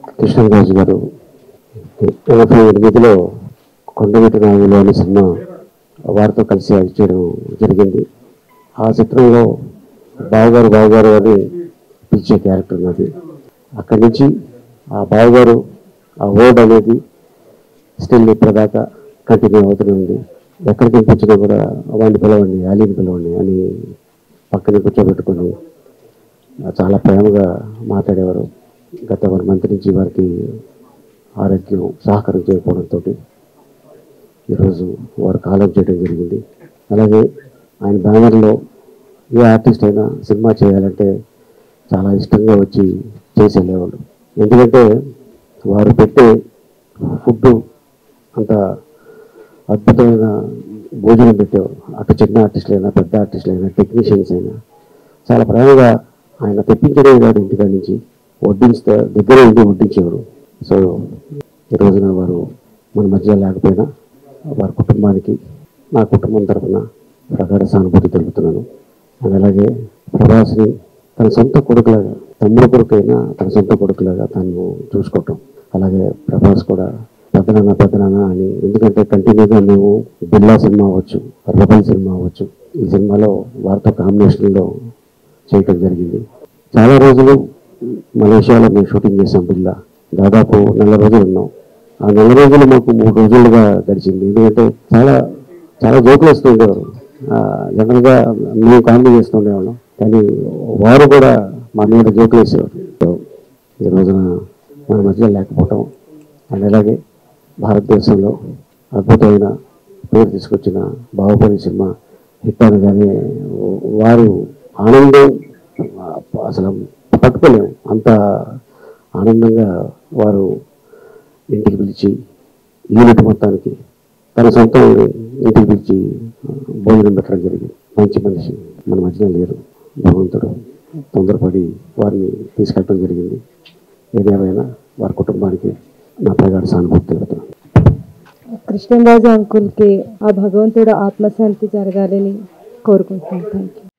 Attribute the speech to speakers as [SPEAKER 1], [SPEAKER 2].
[SPEAKER 1] కృష్ణరాజు గారు ఎనభై ఎనిమిదిలో కొండవీటి నాయుడు అనే సినిమా వారితో కలిసి యాక్ట్ చేయడం జరిగింది ఆ చిత్రంలో బావగారు బావగారు అని పిలిచే క్యారెక్టర్ ఉన్నది అక్కడి నుంచి ఆ బావగారు ఆ వర్డ్ అనేది స్టిల్ ఇప్పటిదాకా కంటిన్యూ అవుతూనే ఉంది ఎక్కడికి పంపించినా కూడా వాడిని పిలవండి అలీని పిలవండి అని పక్కనే కూర్చోబెట్టుకొని చాలా ప్రేమగా మాట్లాడేవారు గత వన్ మంత్ నుంచి వారికి ఆరోగ్యం సహకారం చేయకపోవడంతో ఈరోజు వారు కాలం చేయడం జరిగింది అలాగే ఆయన బ్యానర్లో ఏ ఆర్టిస్ట్ అయినా సినిమా చేయాలంటే చాలా ఇష్టంగా వచ్చి చేసి వెళ్ళేవాళ్ళు ఎందుకంటే వారు పెట్టే ఫుడ్ అంత అద్భుతమైన భోజనం పెట్టేవారు అటు చిన్న ఆర్టిస్టులైనా పెద్ద ఆర్టిస్టులైనా టెక్నీషియన్స్ అయినా చాలా ప్రేమగా ఆయన తెప్పించడే కాదు ఇంటికాడి నుంచి వడ్డించుతా దగ్గరే ఉండి వడ్డించేవారు సో ఈ రోజున వారు మన మధ్య లేకపోయినా వారి కుటుంబానికి నా కుటుంబం తరఫున ప్రగాఢ సానుభూతి తెలుపుతున్నాను అండ్ అలాగే ప్రభాస్ని తన సొంత కొడుకులాగా తమ్ముడు కొడుకైనా తన సొంత కొడుకులాగా తను చూసుకోవటం అలాగే ప్రభాస్ కూడా పెద్దనాన్న పెద్దనాన్న అని ఎందుకంటే కంటిన్యూగా మేము బిర్లా సినిమా అవ్వచ్చు రెబల్ సినిమా అవ్వచ్చు ఈ సినిమాలో వారితో కాంబినేషన్లో చేయటం జరిగింది చాలా రోజులు మలేషియాలో మేము షూటింగ్ చేసాం బిల్లా దాదాపు నెల రోజులు ఉన్నాం ఆ నెల రోజులు మాకు మూడు రోజులుగా గడిచింది ఎందుకంటే చాలా చాలా జోకులు వేస్తూ ఉండేవారు ఆ, జనరల్గా మేము కామెడీ చేస్తూ ఉండేవాళ్ళం కానీ వారు కూడా మా మీద జోకులు వేసేవారు సో, ఈ రోజున మన మధ్య లేకపోవటం అండ్ అలాగే భారతదేశంలో అద్భుతమైన పేరు తీసుకొచ్చిన బాహుబలి సినిమా హిట్ అనగానే వారు ఆనందం అసలు పట్టుకోలేము అంత ఆనందంగా వారు ఇంటికి పిలిచి యూనిట్ మొత్తానికి తన సొంత ఇంటికి పిలిచి భోజనం పెట్టడం జరిగింది మంచి మనిషి మన మధ్యన లేరు భగవంతుడు తొందరపడి వారిని తీసుకెళ్ళడం జరిగింది ఏదేమైనా వారి కుటుంబానికి నా ప్రగాఢ సానుభూతి తెలుపుతున్నాను
[SPEAKER 2] కృష్ణరాజు అంకుల్కి ఆ భగవంతుడు ఆత్మశాంతి జరగాలని కోరుకుంటున్నాను థ్యాంక్ యూ